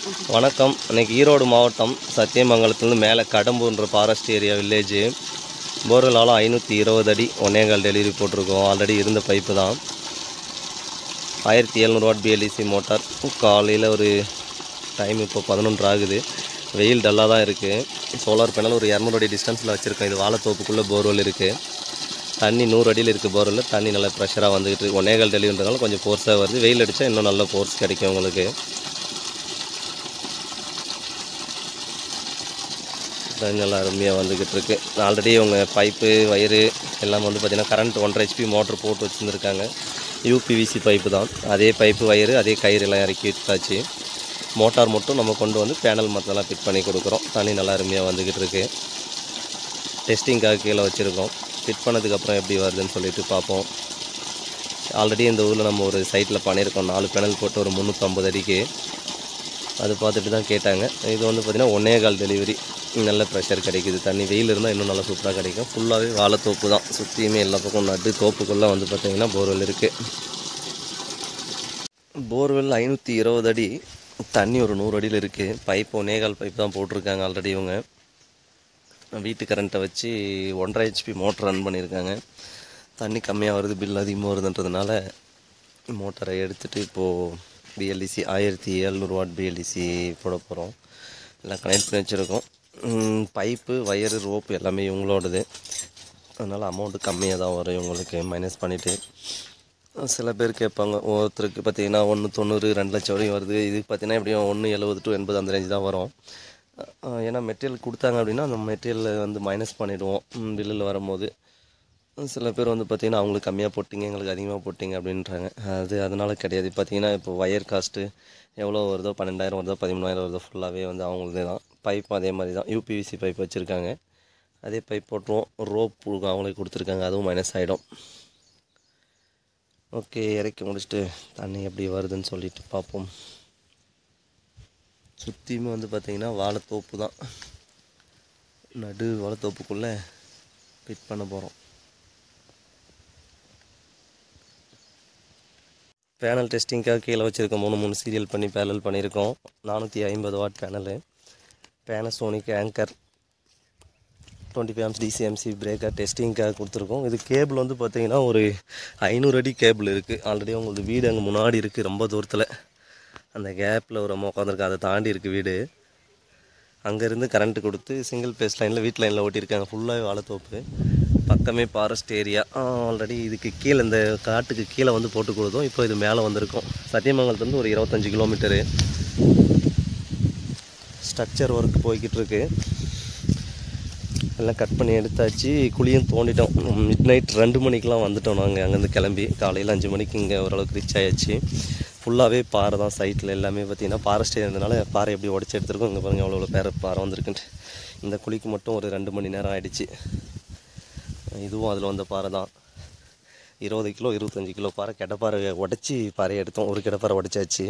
வணக்கம் இன்னைக்கு ஈரோடு மாவட்டம் சத்தியமங்கலத்துலேருந்து மேலே கடம்பூர்ன்ற ஃபாரஸ்ட் ஏரியா வில்லேஜ் போர்வெல் ஆழம் ஐநூற்றி இருபது அடி ஒன்னேகால் டெலிவரி போட்டிருக்கோம் ஆல்ரெடி இருந்த பைப்பு தான் ஆயிரத்தி எழுநூறு வாட் பிஎல்இசி மோட்டார் காலையில் ஒரு டைம் இப்போ பதினொன்று ஆகுது வெயில் டல்லாக தான் இருக்குது சோலார் பேனல் ஒரு இரநூறு அடி டிஸ்டன்ஸில் வச்சுருக்கோம் இது வாழைத்தோப்புக்குள்ளே போர்வெல் இருக்குது தண்ணி நூறு அடியில் இருக்குது போரில் தண்ணி நல்லா ப்ரெஷராக வந்துக்கிட்டு இருக்கு ஒன்னேகால் டெலிவரின்றதால கொஞ்சம் ஃபோர்ஸாக வருது வெயில் அடித்தா இன்னும் நல்ல ஃபோர்ஸ் கிடைக்கும் உங்களுக்கு தண்ணி நல்லா அருமையாக வந்துக்கிட்டு இருக்கு ஆல்ரெடி அவங்க பைப்பு வயரு எல்லாம் வந்து பார்த்திங்கன்னா கரண்ட் ஒன்றரை ஹெச்பி மோட்ரு போட்டு வச்சுருந்துருக்காங்க யூபிவிசி பைப்பு தான் அதே பைப்பு வயரு அதே கயிறு எல்லாம் இறக்கி வச்சாச்சு மோட்டார் மட்டும் நம்ம கொண்டு வந்து பேனல் மற்றெல்லாம் ஃபிட் பண்ணி கொடுக்குறோம் தண்ணி நல்லா அருமையாக வந்துக்கிட்டு இருக்கு டெஸ்டிங்காக கீழே வச்சுருக்கோம் ஃபிட் பண்ணதுக்கப்புறம் எப்படி வருதுன்னு சொல்லிட்டு பார்ப்போம் ஆல்ரெடி இந்த ஊரில் நம்ம ஒரு சைட்டில் பண்ணியிருக்கோம் நாலு பேனல் போட்டு ஒரு முந்நூற்றம்பது அடிக்கு அது பார்த்துட்டு தான் கேட்டாங்க இது வந்து பார்த்திங்கன்னா ஒன்னே கால் டெலிவரி நல்ல ப்ரெஷர் கிடைக்குது தண்ணி வெயில் இருந்தால் இன்னும் நல்லா சூப்பராக கிடைக்கும் ஃபுல்லாகவே வாழைத்தோப்பு தான் சுற்றியுமே எல்லா பக்கம் நட்டு தோப்புக்குள்ளே வந்து பார்த்திங்கன்னா போர்வெல் இருக்குது போர்வெல் ஐநூற்றி இருபது அடி தண்ணி ஒரு நூறு அடியில் இருக்குது பைப் ஒன்னேகால் பைப் தான் போட்டிருக்காங்க ஆல்ரெடி இவங்க வீட்டு கரண்ட்டை வச்சு ஒன்றரை ஹெச்பி மோட்டர் ரன் பண்ணியிருக்காங்க தண்ணி கம்மியாக வருது பில் அதிகமாக வருதுன்றதுனால மோட்டரை எடுத்துகிட்டு இப்போது பிஎல்டிசி ஆயிரத்தி எழுநூறு வாட் பிஎல்டிசி போட போகிறோம் எல்லாம் கனெக்ட் பண்ணி வச்சுருக்கோம் பைப்பு வயரு ரோப்பு எல்லாமே இவங்களோடது அதனால் அமௌண்ட்டு கம்மியாக தான் வரும் இவங்களுக்கு மைனஸ் பண்ணிவிட்டு சில பேர் கேட்பாங்க ஒருத்தருக்கு பார்த்தீங்கன்னா ஒன்று தொண்ணூறு ரெண்டு லட்சம் வரையும் வருது இதுக்கு பார்த்தீங்கன்னா எப்படியும் ஒன்று எழுபது டு எண்பது அந்த ரேஞ்சு தான் வரும் அஹ் ஏன்னா மெட்டீரியல் கொடுத்தாங்க அப்படின்னா அந்த மெட்டீரியலில் வந்து மைனஸ் பண்ணிவிடுவோம் பில்லில் வரும்போது சில பேர் வந்து பார்த்திங்கன்னா அவங்களுக்கு கம்மியாக போட்டிங்க எங்களுக்கு அதிகமாக போட்டிங்க அப்படின்றாங்க அது அதனால் கிடையாது பார்த்தீங்கன்னா இப்போ ஒயர் காஸ்ட்டு எவ்வளோ வருதோ பன்னெண்டாயிரம் வருதோ பதிமூணாயிரம் வருதோ ஃபுல்லாகவே வந்து அவங்களதே தான் பைப்பும் அதே மாதிரி தான் யூபிவிசி பைப் வச்சுருக்காங்க அதே பைப் போட்டுருவோம் ரோப் அவங்களே கொடுத்துருக்காங்க அதுவும் மைனஸ் ஆகிடும் ஓகே இறக்கி முடிச்சுட்டு தண்ணி எப்படி வருதுன்னு சொல்லிட்டு பார்ப்போம் சுற்றியுமே வந்து பார்த்திங்கன்னா வாழைத்தோப்பு தான் நடு வாழைத்தோப்புக்குள்ளே ஃபிட் பண்ண போகிறோம் பேனல் டெஸ்டிங்காக கீழே வச்சுருக்கோம் மூணு மூணு சீரியல் பண்ணி பேனல் பண்ணியிருக்கோம் நானூற்றி ஐம்பது watt panel Panasonic Anchor twenty five amps DCMC breaker டெஸ்டிங்காக கொடுத்துருக்கோம் இது கேபிள் வந்து பார்த்தீங்கன்னா ஒரு ஐநூறு அடி கேபிள் இருக்குது ஆல்ரெடி உங்களுக்கு வீடு அங்கே முன்னாடி இருக்குது ரொம்ப தூரத்தில் அந்த கேப்பில் ஒரு அம்மா உட்காந்துருக்கு அதை தாண்டி இருக்குது வீடு அங்கேருந்து கரண்ட்டு கொடுத்து சிங்கிள் பேஸ் லைனில் வீட்டு லைனில் ஓட்டியிருக்காங்க ஃபுல்லாகவே வாழைத்தோப்பு பக்கமே ஃபாரஸ்ட் ஏரியா ஆல்ரெடி இதுக்கு கீழே இந்த காட்டுக்கு கீழே வந்து போட்டு கொடுத்தோம் இப்போ இது மேலே வந்திருக்கோம் சத்தியமங்கலத்துலேருந்து ஒரு இருபத்தஞ்சி கிலோமீட்டரு ஸ்ட்ரக்சர் ஒர்க் போய்கிட்டு இருக்கு எல்லாம் கட் பண்ணி எடுத்தாச்சு குழியும் தோண்டிட்டோம் மிட் நைட் ரெண்டு மணிக்கெலாம் வந்துட்டோம் நாங்கள் அங்கேருந்து கிளம்பி காலையில் அஞ்சு மணிக்கு இங்கே ஓரளவுக்கு ரீச் ஆயாச்சு ஃபுல்லாகவே பாறை தான் சைட்டில் எல்லாமே பார்த்தீங்கன்னா ஃபாரஸ்ட் இருந்தனால பாறை எப்படி உடச்சி எடுத்துருக்கோம் இங்கே பாருங்கள் எவ்வளோ பேர் பாறை வந்திருக்குன்ட்டு இந்த குழிக்கு மட்டும் ஒரு ரெண்டு மணி நேரம் ஆயிடுச்சு இதுவும் அதில் வந்த பாறை தான் இருபது கிலோ இருபத்தஞ்சி கிலோ பாறை கெட்டப்பாறை உடச்சி பாறையை எடுத்தோம் ஒரு கெட்டப்பாறை உடச்சாச்சு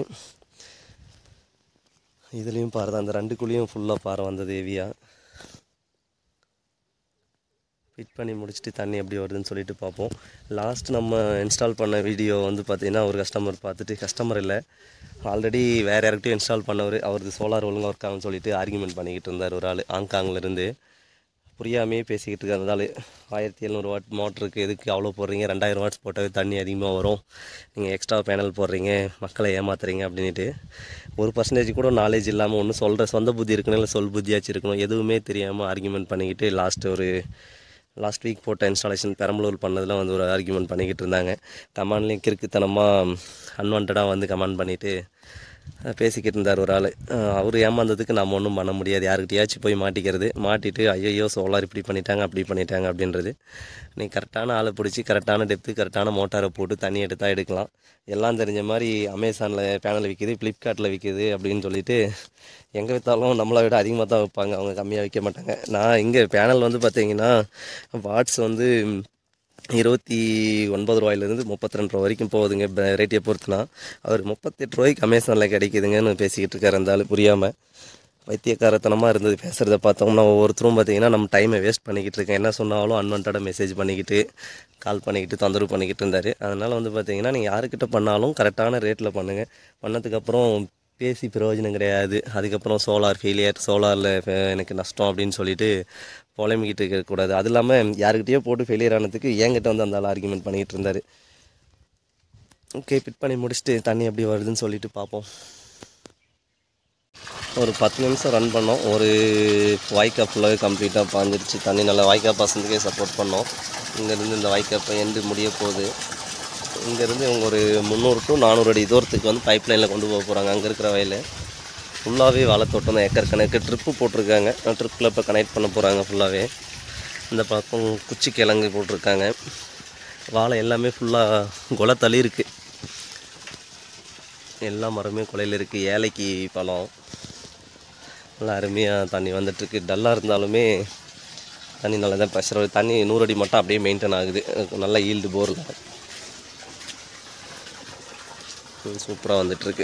இதுலேயும் பாறை தான் இந்த ரெண்டு குழியும் ஃபுல்லாக பாறை வந்தது ஹெவியாக ஃபிட் பண்ணி முடிச்சுட்டு தண்ணி எப்படி வருதுன்னு சொல்லிட்டு பார்ப்போம் லாஸ்ட் நம்ம இன்ஸ்டால் பண்ண வீடியோ வந்து பார்த்தீங்கன்னா ஒரு கஸ்டமர் பார்த்துட்டு கஸ்டமர் இல்லை ஆல்ரெடி வேறு யார்கிட்டயும் இன்ஸ்டால் பண்ணவர் அவருக்கு சோலார் ஒழுங்காக ஒர்க் ஆகும்னு சொல்லிட்டு ஆர்குமெண்ட் பண்ணிக்கிட்டு இருந்தார் ஒரு ஆள் ஆங்காங்லேருந்து புரியாமே பேசிக்கிட்டு இருக்கிறதால ஆயிரத்தி எழுநூறு வாட் மோட்டருக்கு எதுக்கு அவ்வளோ போடுறீங்க ரெண்டாயிரம் வாட்ஸ் போட்டாவே தண்ணி அதிகமாக வரும் நீங்கள் எக்ஸ்ட்ரா பேனல் போடுறீங்க மக்களை ஏமாத்துறீங்க அப்படின்ட்டு ஒரு பர்சன்டேஜ் கூட நாலேஜ் இல்லாமல் ஒன்று சொல்கிற சொந்த புத்தி இருக்கணும் இல்லை சொல் புத்தியாச்சும் இருக்கணும் எதுவுமே தெரியாமல் ஆர்குமெண்ட் பண்ணிக்கிட்டு லாஸ்ட் ஒரு லாஸ்ட் வீக் போட்ட இன்ஸ்டாலேஷன் பெரம்பலூர் பண்ணதில் வந்து ஒரு ஆர்குமெண்ட் பண்ணிக்கிட்டு இருந்தாங்க கமாண்ட்லேயும் கிறுக்குத்தனமாக அன்வான்டாக வந்து கமெண்ட் பண்ணிவிட்டு பேசிக்கிட்டு இருந்தார் ஒரு ஆள் அவர் ஏமாந்ததுக்கு நம்ம ஒன்றும் பண்ண முடியாது யாருக்கிட்டையாச்சும் போய் மாட்டிக்கிறது மாட்டிட்டு ஐயோ சோலார் இப்படி பண்ணிட்டாங்க அப்படி பண்ணிட்டாங்க அப்படின்றது நீ கரெக்டான ஆளை பிடிச்சி கரெக்டான டெப்த்து கரெக்டான மோட்டாரை போட்டு தண்ணி எடுத்தால் எடுக்கலாம் எல்லாம் தெரிஞ்ச மாதிரி அமேசானில் பேனல் விற்கிது ஃப்ளிப்கார்ட்டில் விற்கிது அப்படின்னு சொல்லிட்டு எங்கே விற்றாலும் நம்மளை விட அதிகமாக தான் வைப்பாங்க அவங்க கம்மியாக விற்க மாட்டாங்க நான் இங்கே பேனல் வந்து பார்த்தீங்கன்னா வாட்ஸ் வந்து இருபத்தி ஒன்பது ரூபாயிலேருந்து முப்பத்தி ரெண்டு ரூபா வரைக்கும் போகுதுங்க ரேட்டியை பொறுத்துனா அவர் முப்பத்தெட்டு ரூபாய்க்கு அமேசானில் கிடைக்குதுங்கன்னு பேசிக்கிட்டு இருக்காரு அந்த ஆள் புரியாமல் வைத்தியக்காரத்தனமாக இருந்தது பேசுகிறத பார்த்தோம்னா ஒவ்வொருத்தரும் பார்த்தீங்கன்னா நம்ம டைமை வேஸ்ட் பண்ணிக்கிட்டு இருக்கேன் என்ன சொன்னாலும் அன்வான்டாக மெசேஜ் பண்ணிக்கிட்டு கால் பண்ணிக்கிட்டு தொந்தரவு பண்ணிக்கிட்டு இருந்தார் அதனால் வந்து பார்த்தீங்கன்னா நீங்கள் யாருக்கிட்ட பண்ணாலும் கரெக்டான ரேட்டில் பண்ணுங்கள் பண்ணதுக்கப்புறம் பேசி பிரயோஜனம் கிடையாது அதுக்கப்புறம் சோலார் ஃபெயிலியர் சோலாரில் எனக்கு நஷ்டம் அப்படின்னு சொல்லிட்டு புலம்பிக்கிட்டு இருக்கக்கூடாது அது இல்லாமல் யாருக்கிட்டேயோ போட்டு ஃபெயிலியர் ஆனதுக்கு என்கிட்ட வந்து அந்த ஆள் ஆர்குமெண்ட் பண்ணிகிட்டு இருந்தார் ஓகே ஃபிட் பண்ணி முடிச்சுட்டு தண்ணி எப்படி வருதுன்னு சொல்லிட்டு பார்ப்போம் ஒரு பத்து நிமிஷம் ரன் பண்ணோம் ஒரு வாய்க்கா ஃபுல்லாகவே கம்ப்ளீட்டாக பாஞ்சிருச்சு தண்ணி நல்லா வாய்க்கா பாசனத்துக்கே சப்போர்ட் பண்ணோம் இங்கேருந்து இந்த வாய்க்கா எண்டு முடிய போகுது இங்கேருந்து இவங்க ஒரு முந்நூறு டு நானூறு அடி தூரத்துக்கு வந்து பைப் லைனில் கொண்டு போக போகிறாங்க அங்கே இருக்கிற வயல் ஃபுல்லாகவே வாழைத்தோட்டம் தான் ஏக்கர் கணக்கு ட்ரிப்பு போட்டிருக்காங்க ட்ரிப்பில் இப்போ கனெக்ட் பண்ண போகிறாங்க ஃபுல்லாகவே இந்த பக்கம் குச்சி கிழங்கு போட்டிருக்காங்க வாழை எல்லாமே ஃபுல்லாக கொலை தள்ளி இருக்குது எல்லா மரமே கொலையில் இருக்குது ஏலைக்கு பழம் நல்லா அருமையாக தண்ணி வந்துட்டுருக்கு டல்லாக இருந்தாலுமே தண்ணி நல்லா தான் ப்ரெஷர் வருது தண்ணி நூறு அடி மட்டும் அப்படியே மெயின்டைன் ஆகுது நல்லா ஈல்டு போரில் சூப்பராக வந்துட்டுருக்கு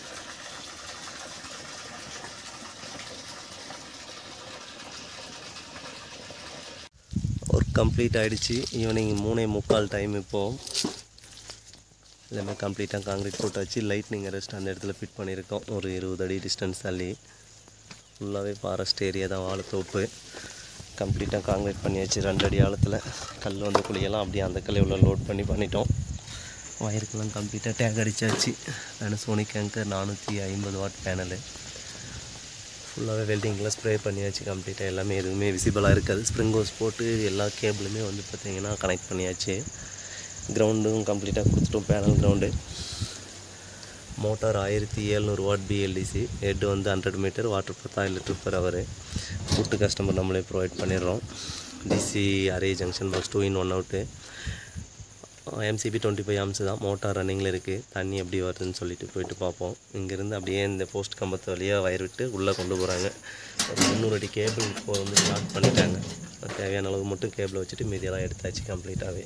ஒர்க் கம்ப்ளீட் ஆகிடுச்சு ஈவினிங் மூணே முக்கால் டைம் இப்போது எல்லாமே கம்ப்ளீட்டாக காங்கிரீட் போட்டு வச்சு லைட்னிங் ரெஸ்ட் அந்த இடத்துல ஃபிட் பண்ணியிருக்கோம் ஒரு இருபது அடி டிஸ்டன்ஸ் தள்ளி ஃபுல்லாகவே ஃபாரஸ்ட் ஏரியா தான் வாழைத்தோப்பு கம்ப்ளீட்டாக காங்கிரீட் பண்ணி வச்சு ரெண்டு அடி ஆழத்தில் கல் வந்து குழியெல்லாம் அப்படியே அந்த கல்லை உள்ள லோட் பண்ணி பண்ணிட்டோம் வயருக்கெல்லாம் கம்ப்ளீட்டாக டேக் அடிச்சாச்சு பேனசோனிக் ஆங்கர் நானூற்றி ஐம்பது வாட் பேனலு ஃபுல்லாகவே வெல்டிங்கில் ஸ்ப்ரே பண்ணியாச்சு கம்ப்ளீட்டாக எல்லாமே எதுவுமே விசிபிளாக இருக்காது ஸ்ப்ரிங் ஹோஸ் போட்டு எல்லா கேபிளுமே வந்து பார்த்திங்கன்னா கனெக்ட் பண்ணியாச்சு கிரவுண்டும் கம்ப்ளீட்டாக கொடுத்துட்டோம் பேனல் கிரவுண்டு மோட்டார் ஆயிரத்தி எழுநூறு வாட் பிஎல்டிசி ஹெட் வந்து ஹண்ட்ரட் மீட்டர் வாட்டர் பத்தாயிரம் litre per hour foot customer நம்மளே ப்ரொவைட் பண்ணிடுறோம் DC array junction box two in one out MCB twenty five amps தான் மோட்டார் ரன்னிங்கில் இருக்குது தண்ணி எப்படி வருதுன்னு சொல்லிட்டு போயிட்டு பார்ப்போம் இங்கேருந்து அப்படியே இந்த போஸ்ட் கம்பத்து வழியாக வயர் விட்டு உள்ளே கொண்டு போகிறாங்க ஒரு முந்நூறு அடி கேபிள் இப்போ வந்து ஸ்டார்ட் பண்ணிட்டாங்க தேவையான அளவு மட்டும் கேபிளை வச்சுட்டு மீதியெல்லாம் எடுத்தாச்சு கம்ப்ளீட்டாகவே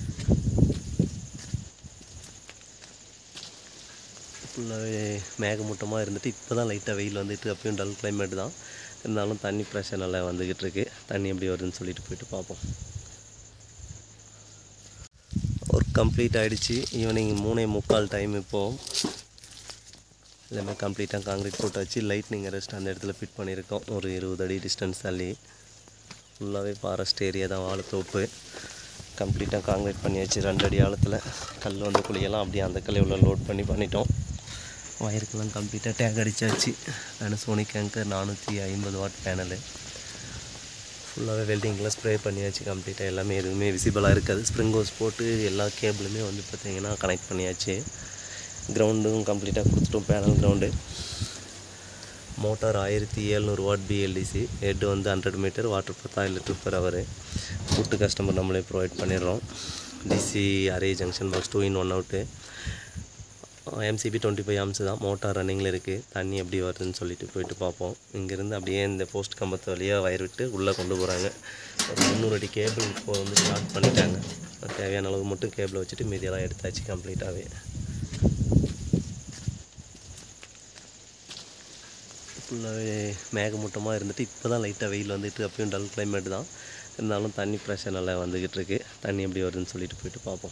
ஃபுல்லாகவே மேகமூட்டமாக இருந்துட்டு இப்போ தான் லைட்டாக வெயில் வந்துட்டு அப்பயும் டல் கிளைமேட் தான் இருந்தாலும் தண்ணி ப்ரெஷர் நல்லா வந்துக்கிட்டு இருக்கு தண்ணி எப்படி வருதுன்னு சொல்லிட்டு போயிட்டு பார்ப்போம் ஒர்க் கம்ப்ளீட் ஆகிடுச்சு ஈவினிங் மூணே முக்கால் டைம் இப்போது எல்லாமே கம்ப்ளீட்டாக காங்கிரீட் போட்டு வச்சு லைட்னிங் ரெஸ்ட் அந்த இடத்துல ஃபிட் பண்ணியிருக்கோம் ஒரு இருபது அடி டிஸ்டன்ஸ் தள்ளி ஃபுல்லாகவே ஃபாரஸ்ட் ஏரியா தான் வாழைத்தோப்பு கம்ப்ளீட்டாக காங்கிரீட் பண்ணி வச்சு ரெண்டு அடி ஆழத்தில் கல் வந்து குழியெல்லாம் அப்படியே அந்த கல்லை உள்ள லோட் பண்ணி பண்ணிட்டோம் வயருக்கெல்லாம் கம்ப்ளீட்டாக டேக் அடித்தாச்சு பேனசோனிக் ஆங்கர் நானூற்றி ஐம்பது வாட் பேனலு ஃபுல்லாகவே வெல்டிங்கில் ஸ்ப்ரே பண்ணியாச்சு கம்ப்ளீட்டாக எல்லாமே எதுவுமே விசிபிளாக இருக்காது ஸ்ப்ரிங் ஹோஸ் போட்டு எல்லா கேபிளுமே வந்து பார்த்திங்கன்னா கனெக்ட் பண்ணியாச்சு கிரவுண்டும் கம்ப்ளீட்டாக கொடுத்துட்டோம் பேனல் கிரவுண்டு மோட்டார் ஆயிரத்தி எழுநூறு வாட் பிஎல்டிசி ஹெட் வந்து ஹண்ட்ரட் மீட்டர் வாட்டர் பத்தாயிரம் litre per hour foot customer நம்மளே ப்ரொவைட் பண்ணிடுறோம் DC array junction box two in one out MCB twenty five amps தான் மோட்டார் ரன்னிங்கில் இருக்குது தண்ணி எப்படி வருதுன்னு சொல்லிட்டு போயிட்டு பார்ப்போம் இங்கேருந்து அப்படியே இந்த போஸ்ட் கம்பத்து வழியாக வயர் விட்டு உள்ளே கொண்டு போகிறாங்க ஒரு முந்நூறு அடி கேபிள் இப்போ வந்து ஸ்டார்ட் பண்ணிட்டாங்க தேவையான அளவு மட்டும் கேபிளை வச்சுட்டு மீதியெல்லாம் எடுத்தாச்சு கம்ப்ளீட்டாகவே ஃபுல்லாகவே மேகமூட்டமாக இருந்துட்டு இப்போ தான் லைட்டாக வெயில் வந்துட்டு அப்பயும் டல் கிளைமேட் தான் இருந்தாலும் தண்ணி ப்ரெஷர் நல்லா வந்துக்கிட்டு இருக்கு தண்ணி எப்படி வருதுன்னு சொல்லிட்டு போயிட்டு பார்ப்போம்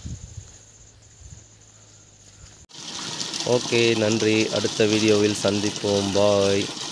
ஓகே நன்றி அடுத்த வீடியோவில் சந்திப்போம் பாய்